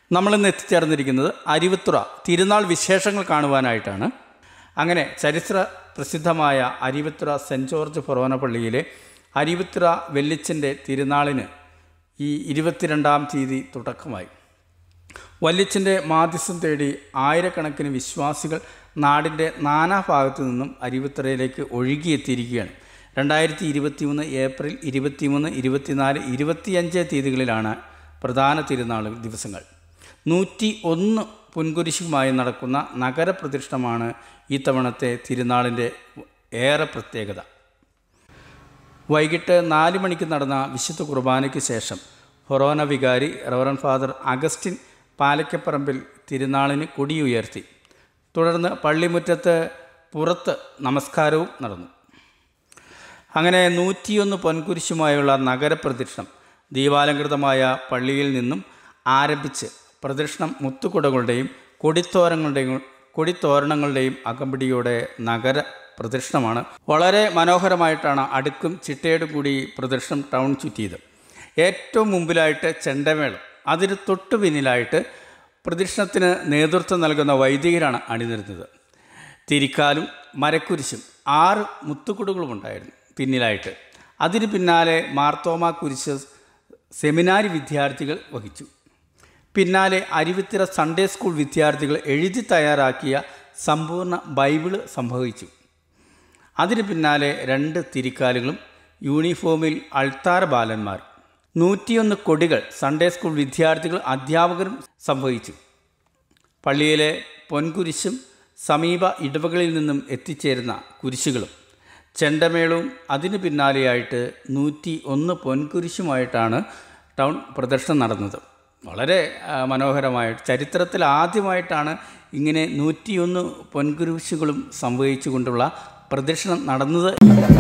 നമ്മളിന്ന് എത്തിച്ചേർന്നിരിക്കുന്നത് അരിവിത്തുറ തിരുനാൾ വിശേഷങ്ങൾ കാണുവാനായിട്ടാണ് അങ്ങനെ ചരിത്ര പ്രസിദ്ധമായ അരിവിത്തുറ സെൻറ്റ് ജോർജ് ഫൊറോന പള്ളിയിലെ അരിവിത്തുറ വെല്ലിച്ചൻ്റെ തിരുനാളിന് ഈ ഇരുപത്തിരണ്ടാം തീയതി തുടക്കമായി വല്യച്ഛൻ്റെ മാധ്യസ്ഥം തേടി ആയിരക്കണക്കിന് വിശ്വാസികൾ നാടിൻ്റെ നാനാഭാഗത്തു നിന്നും അരുവിത്തറയിലേക്ക് ഒഴുകിയെത്തിയിരിക്കുകയാണ് രണ്ടായിരത്തി ഇരുപത്തി മൂന്ന് ഏപ്രിൽ ഇരുപത്തിമൂന്ന് ഇരുപത്തിനാല് ഇരുപത്തിയഞ്ച് തീയതികളിലാണ് പ്രധാന തിരുനാൾ ദിവസങ്ങൾ നൂറ്റി ഒന്ന് പൊൻകുരിശുമായി നടക്കുന്ന നഗരപ്രതിഷ്ഠമാണ് ഈ തവണത്തെ തിരുനാളിൻ്റെ ഏറെ പ്രത്യേകത വൈകിട്ട് നാല് മണിക്ക് നടന്ന വിശുദ്ധ കുർബാനയ്ക്ക് ശേഷം ഫൊറോന വികാരി റവറൻ ഫാദർ അഗസ്റ്റിൻ പാലക്കപ്പറമ്പിൽ തിരുനാളിന് കൊടിയുയർത്തി തുടർന്ന് പള്ളിമുറ്റത്ത് പുറത്ത് നമസ്കാരവും നടന്നു അങ്ങനെ നൂറ്റിയൊന്ന് പൊൻകുരിശുമായുള്ള നഗരപ്രദക്ഷിണം ദീപാലങ്കൃതമായ പള്ളിയിൽ നിന്നും ആരംഭിച്ച് പ്രദക്ഷിണം മുത്തുകുടകളുടെയും കൊടിത്തോരങ്ങളുടെയും കൊടിത്തോരണങ്ങളുടെയും അകമ്പടിയോടെ നഗര പ്രദക്ഷിണമാണ് വളരെ മനോഹരമായിട്ടാണ് അടുക്കും ചിട്ടയോടും കൂടി പ്രദക്ഷിണം ടൗൺ ചുറ്റിയത് ഏറ്റവും മുമ്പിലായിട്ട് ചെണ്ടമേളം അതിന് തൊട്ടു പിന്നിലായിട്ട് പ്രദക്ഷിണത്തിന് നേതൃത്വം നൽകുന്ന വൈദികരാണ് അണിനിരുന്നത് തിരിക്കാലും മരക്കുരിശും ആറ് മുത്തുകുടുകളും ഉണ്ടായിരുന്നു പിന്നിലായിട്ട് അതിന് പിന്നാലെ മാർത്തോമ കുരിശ് സെമിനാരി വിദ്യാർത്ഥികൾ വഹിച്ചു പിന്നാലെ അരുവിത്തിര സൺഡേ സ്കൂൾ വിദ്യാർത്ഥികൾ എഴുതി തയ്യാറാക്കിയ സമ്പൂർണ്ണ ബൈബിള് സംഭവിച്ചു അതിന് പിന്നാലെ രണ്ട് തിരിക്കാലുകളും യൂണിഫോമിൽ അൾത്താര ബാലന്മാർ നൂറ്റിയൊന്ന് കൊടികൾ സൺഡേ സ്കൂൾ വിദ്യാർത്ഥികൾ അധ്യാപകരും സംഭവിച്ചു പള്ളിയിലെ പൊൻകുരിശും സമീപ ഇടവകളിൽ നിന്നും എത്തിച്ചേരുന്ന കുരിശുകളും ചെണ്ടമേളവും അതിന് പിന്നാലെയായിട്ട് നൂറ്റി ഒന്ന് പൊൻകുരിശുമായിട്ടാണ് ടൗൺ പ്രദർശനം നടന്നത് വളരെ ആ, മനോഹരമായിട്ട് ചരിത്രത്തിൽ ആദ്യമായിട്ടാണ് ഇങ്ങനെ നൂറ്റിയൊന്ന് പൊൻകുരിശുകളും സംഭവിച്ചുകൊണ്ടുള്ള പ്രദക്ഷിണം നടന്നത്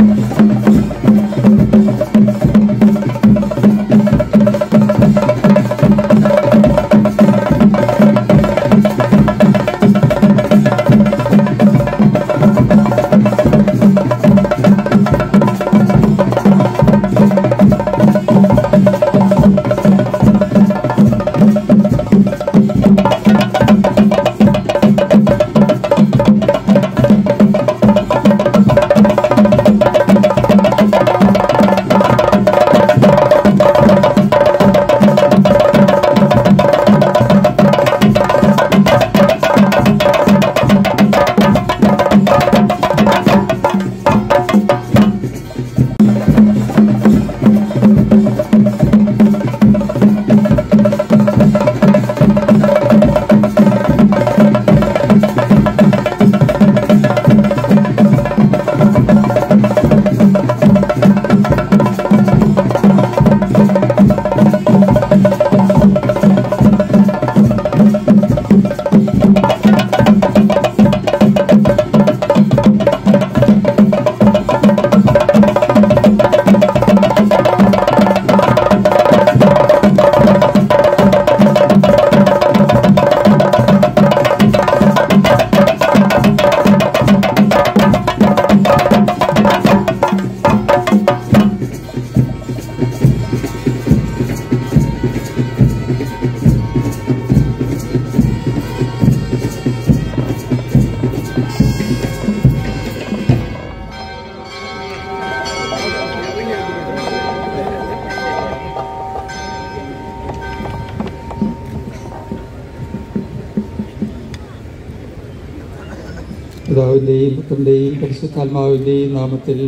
പിതാവിൻ്റെയും പുത്രൻ്റെയും പരിശുദ്ധാത്മാവിൻ്റെയും നാമത്തിൽ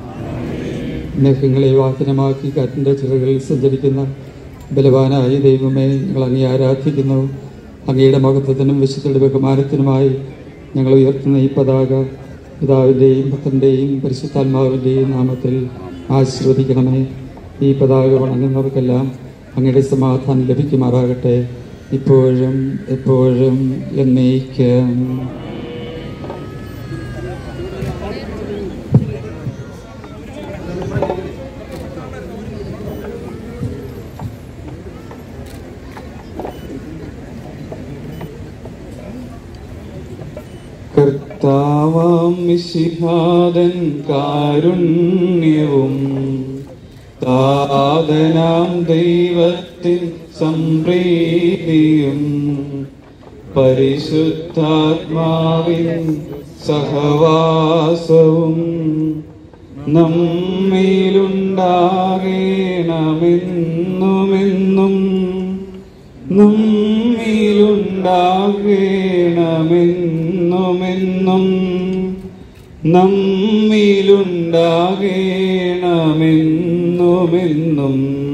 മേഘങ്ങളെ വാഹനമാക്കി കാറ്റിൻ്റെ ചിറകളിൽ സഞ്ചരിക്കുന്ന ബലവാനായ ദൈവമേ ഞങ്ങൾ അങ്ങേ ആരാധിക്കുന്നു അങ്ങയുടെ മഹത്വത്തിനും വിശുദ്ധയുടെ ബഹുമാനത്തിനുമായി ഞങ്ങൾ ഉയർത്തുന്ന ഈ പതാക പിതാവിൻ്റെയും പുത്രൻ്റെയും പരിശുദ്ധാത്മാവിൻ്റെയും നാമത്തിൽ ആശീർവദിക്കണമേ ഈ പതാക വണങ്ങുന്നവർക്കെല്ലാം അങ്ങയുടെ സമാധാനം ലഭിക്കുമാറാകട്ടെ ഇപ്പോഴും എപ്പോഴും എന്നേക്കും കർത്താവാം മിശിഹാദൻ കാരുണ്യവും താതനാം ദൈവത്തിൻ സംപ്രീതിയും പരിശുദ്ധാത്മാവിൻ സഹവാസവും നമ്മിലുണ്ടാകേണമെന്നുമെന്നും നമ്മിലുണ്ടാകേണമെന്നുമെന്നും നമ്മിലുണ്ടാകേണമെന്നുമെന്നും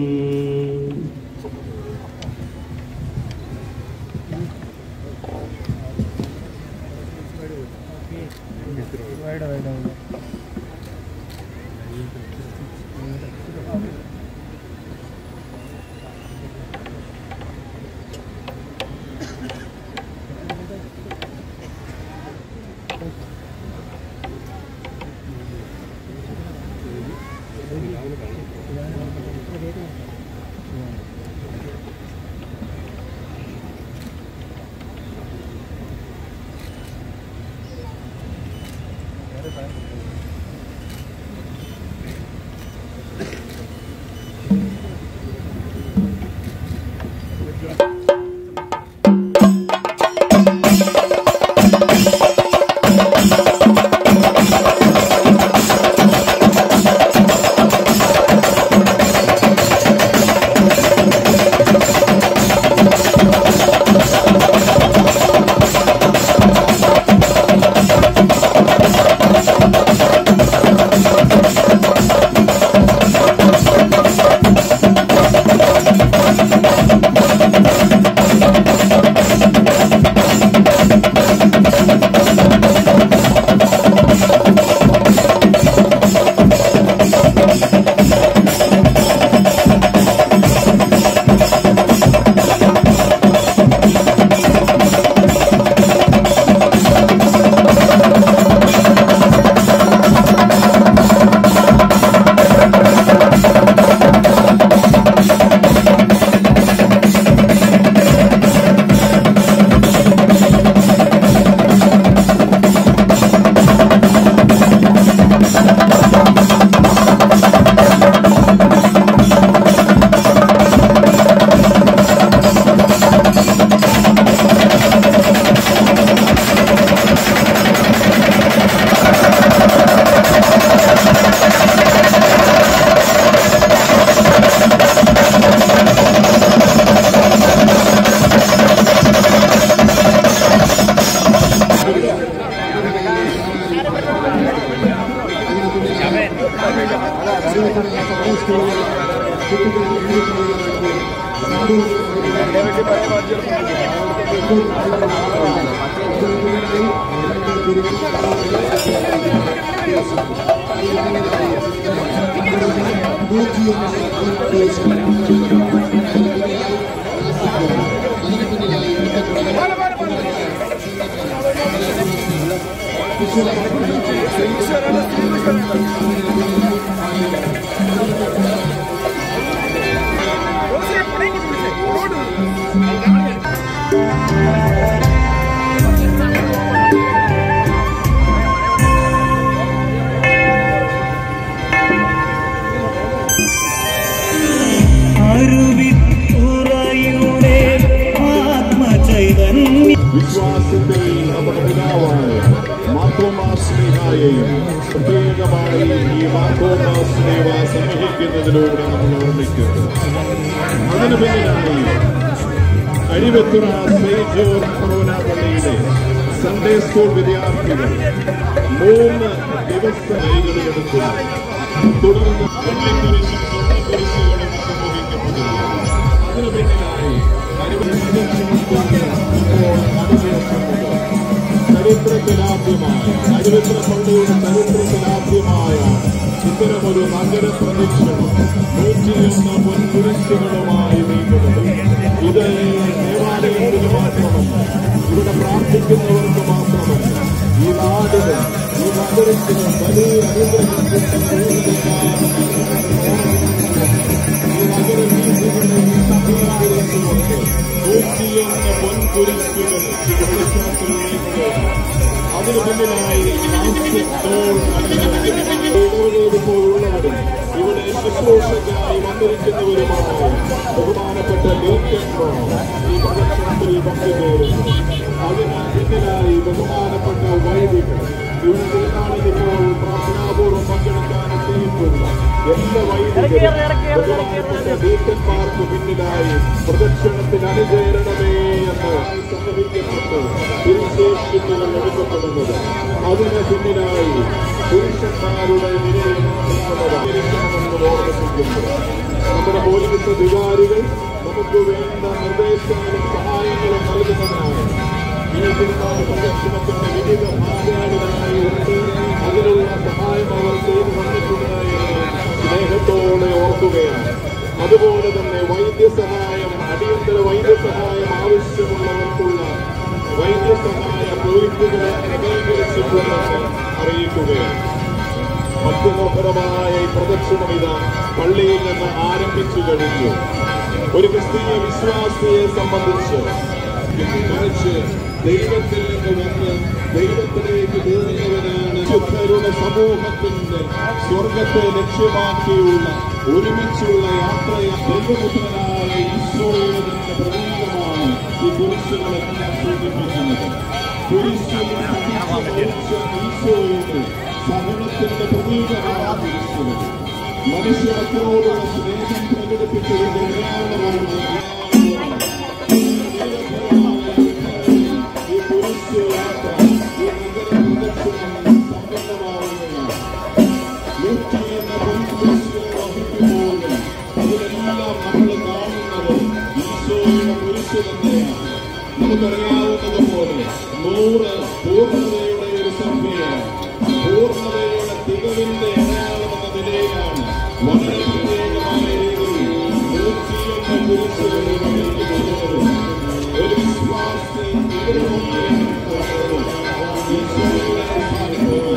അരുവിത്തുറയുടെ ആത്മചൈതന്യം വിശ്വാസത്തിൽ നമ്മുടെ പിതാവായ മാർത്തോമാസ്ലിഹായെയും പ്രത്യേകമായി ഈ മാർത്തോമാസ്ലിഹ സമീപിക്കുന്നതിലൂടെ നമ്മൾ ഓർമ്മിക്കുന്നു അതിനു പിന്നിലായി അരിവെത്തുറ സെയിന്റ് ജോർജ് കൊറോന പള്ളിയിലെ സൺഡേ സ്കൂൾ വിദ്യാർത്ഥികൾ മൂന്ന് ദിവസ കൈകളിലെടുത്തു തുടർന്ന് വെള്ളിക്കുരിശും സ്വർണ്ണക്കുരിശുകളും ഉപയോഗിക്കപ്പെടുന്നു അതിനു പിന്നിലായി ചരിത്രത്തിലാദ്യമായ അരുവിത്ര പള്ളിയുടെ ചരിത്രത്തിലാദ്യമായ ഇത്തരമൊരു നഗര പ്രദക്ഷിണം നൂറ്റിയൊന്ന് പൊൻകുരിശുകളുമായി നീങ്ങുന്നത് ഇത് ദേവാലയത്തിന് മാത്രമല്ല ഇവിടെ പ്രാർത്ഥിക്കുന്നവർക്ക് മാത്രമല്ല ഈ നാടിന് ഈ നഗരത്തിന് വലിയ അനുഗ്രഹത്തിന്റെ ഈ നഗരവീഥികളെ ഈ സഭയിലേക്ക് നൂറ്റിയൊന്ന് പൊൻകുരിശുകൾ പ്രദക്ഷിണത്തിൽ നീങ്ങുകയാണ് അതിനു മുന്നിലായി ഇടവകയിൽ പോലുള്ളവരും ഇവിടെ ശുശ്രൂഷയ്ക്കായി വന്നിരിക്കുന്നവരുമായ ബഹുമാനപ്പെട്ട ഡീക്കന്മാർ ഈ പ്രദർശനത്തിൽ പങ്കുചേരുന്നു അതിന് പിന്നിലായി ബഹുമാനപ്പെട്ട വൈദികർ ഇവിടെ തീരുമാനിക്കുമ്പോൾ പ്രാർത്ഥനാപൂർവ്വം പങ്കെടുക്കാൻ എത്തിയിട്ടുള്ള എല്ലാ വൈദികരും ബഹുമാനപ്പെട്ട ഡീക്കന്മാർക്ക് പിന്നിലായി പ്രദക്ഷിണത്തിന് അനുചേരണമേ എന്ന് സംഭവിക്കപ്പെട്ടു തിരുശേഷിപ്പുകൾ എടുക്കപ്പെടുന്നത് അതിന് പിന്നിലായി പുരുഷന്മാരുടെ നിലയിൽ നിൽക്കുന്നതെന്ന് ഓർമ്മിപ്പിക്കുന്നു നമ്മുടെ പോലീസ് അധികാരികൾ നമുക്ക് വേണ്ട നിർദ്ദേശങ്ങളും സഹായങ്ങളും നൽകുന്നതിനാണ് ഈ തിരുനാൾ പ്രദർശനത്തിന്റെ വിവിധ ഭാഗങ്ങളിലായി ഉണ്ട് അതിനുള്ള സഹായം അവർ ചെയ്തു തന്നിട്ടുണ്ട് എന്ന് സ്നേഹത്തോടെ ഓർക്കുകയാണ് അതുപോലെ തന്നെ വൈദ്യസഹായം അടിയന്തര വൈദ്യസഹായം ആവശ്യമുള്ളവർക്കുള്ള വൈദ്യസഹായ പോയിന്റുകളെ ക്രമീകരിച്ചിട്ടുണ്ടെന്ന് അറിയിക്കുകയാണ് അത്യനോഹരമായ ഈ പ്രദക്ഷിണം ഇതാ പള്ളിയിൽ നിന്ന് ആരംഭിച്ചു കഴിഞ്ഞു ഒരു ക്രിസ്തീയ വിശ്വാസിയെ സംബന്ധിച്ച് മറിച്ച് ദൈവത്തിൽ നിന്ന് വന്ന് ദൈവത്തിലേക്ക് പോകുന്നവരാണ് ശുദ്ധരുടെ സമൂഹത്തിന്റെ സ്വർഗത്തെ ലക്ഷ്യമാക്കിയുള്ള ഒരുമിച്ചുള്ള യാത്രയെ ദൈവപുത്രനായ ഈശോയുടെ തന്നെ പ്രതീകമാണ് ഈ കുരിശുകളെല്ലാം സൂചിപ്പിക്കുന്നത് കുരിശിൽ സഹിച്ചു മരിച്ച ഈശോയുടെ സഹനത്തിന്റെ പ്രതീകമാണ് കുരിശുകൾ മനുഷ്യമക്കളോടുള്ള സ്നേഹം പ്രകടിപ്പിച്ചതിന്റെ അടയാളമാണ് ഈ കുരിശ് യാത്ര ഈ നഗര പ്രദക്ഷിണം സമ്പന്നമാവുകയാണ് നൂറ്റി എന്ന പൊൻകുരിശുകൾ വഹിക്കുമ്പോഴും അതിലെല്ലാം നമ്മൾ കാണുന്നത് ഈശോയുടെ കുരിശ് തന്നെയാണ് നമുക്കറിയാവുന്നതുപോലെ നൂറ് പൂർണ്ണതയുടെ ഒരു സംഖ്യയാണ് പൂർണ്ണതയുടെ തികവിന്റെ അടയാളം എന്ന നിലയിലാണ് വളരെ പ്രത്യേകമായ രീതിയിൽ നൂറ്റിയൊന്ന് കുരിശുകൾ വഹിക്കുന്നത് ഒരു വിശ്വാസി ഇവിടെ നോക്കിയാണ് ഈശോയുടെ സാന്നിധ്യം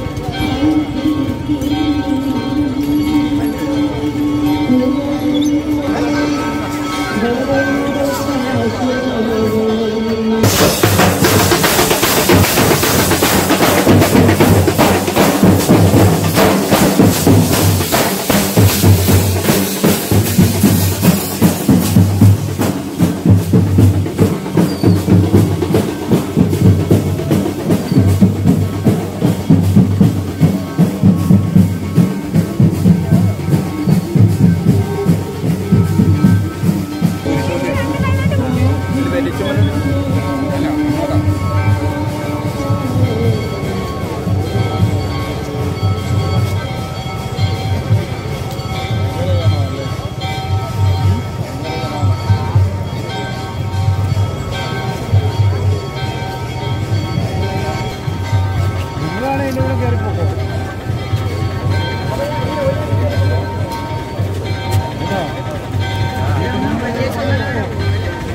Thank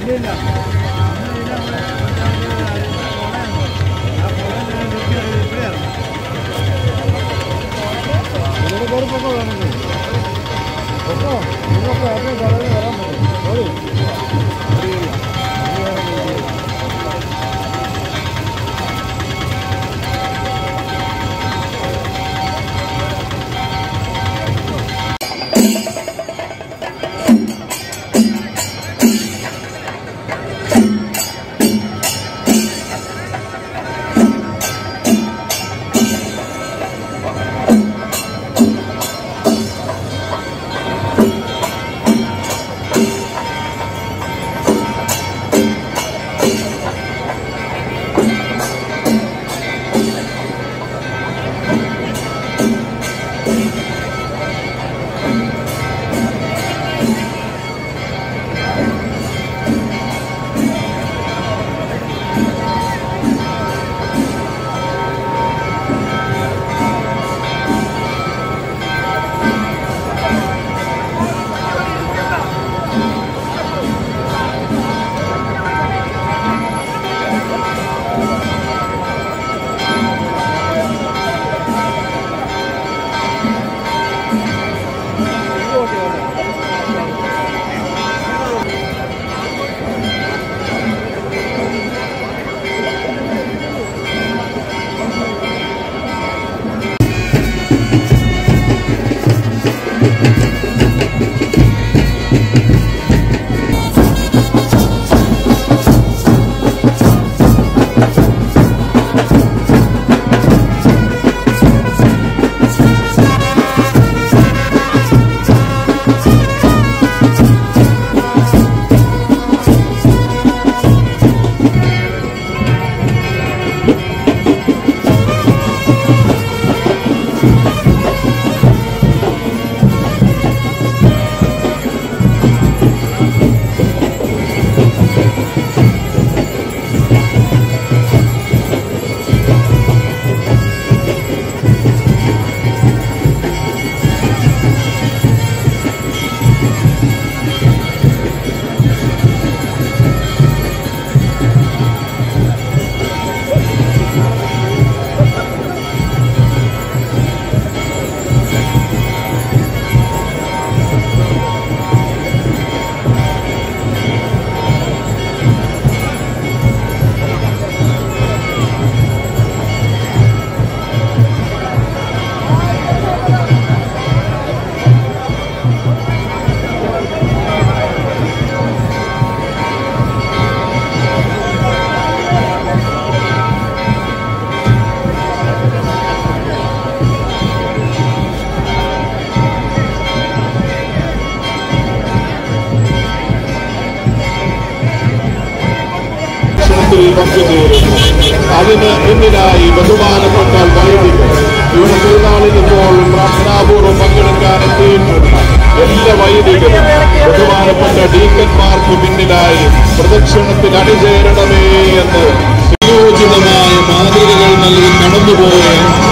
ഭക്ഷണത്തിൽ പങ്കുചേരുന്നു അതിന് മുന്നിലായി ബഹുമാനപ്പെട്ട വൈദികർ ഇവിടെ പെരുന്നാളിന് ഇപ്പോൾ പ്രാർത്ഥനാപൂർവ്വം പങ്കെടുക്കാൻ എത്തിയിട്ടുണ്ട് എല്ലാ വൈദികരും ബഹുമാനപ്പെട്ട ഡീക്കന്മാർക്ക് പിന്നിലായി പ്രദക്ഷിണത്തിൽ അണിചേരണമേ എന്ന് സംയോജിതമായ മാതൃകകൾ നൽകി കടന്നുപോയ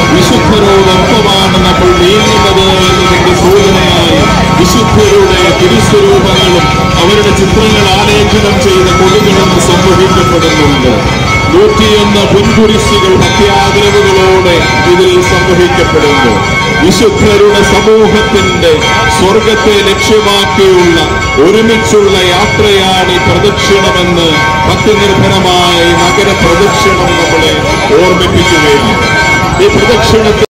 വിശുദ്ധരോടൊപ്പമാണ് നമ്മൾ നീങ്ങുന്നത് എന്നതിന്റെ സൂചനയായി വിശുദ്ധരുടെ തിരുസ്വരൂപങ്ങളും അവരുടെ ചിത്രങ്ങൾ ആലേഖനം ചെയ്ത കൊടികളും സംവഹിക്കപ്പെടുന്നുണ്ട് നൂറ്റിയൊന്ന് പുൻകുരിശുകൾ അത്യാഗ്രഹങ്ങളോടെ ഇതിൽ സംവഹിക്കപ്പെടുന്നു വിശുദ്ധരുടെ സമൂഹത്തിന്റെ സ്വർഗത്തെ ലക്ഷ്യമാക്കിയുള്ള ഒരുമിച്ചുള്ള യാത്രയാണ് ഈ പ്രദക്ഷിണമെന്ന് ഭക്തിനിർഭരമായ ഈ നഗര പ്രദക്ഷിണം നമ്മളെ ഓർമ്മിപ്പിക്കുകയാണ് ഈ പ്രദക്ഷിണത്തിൽ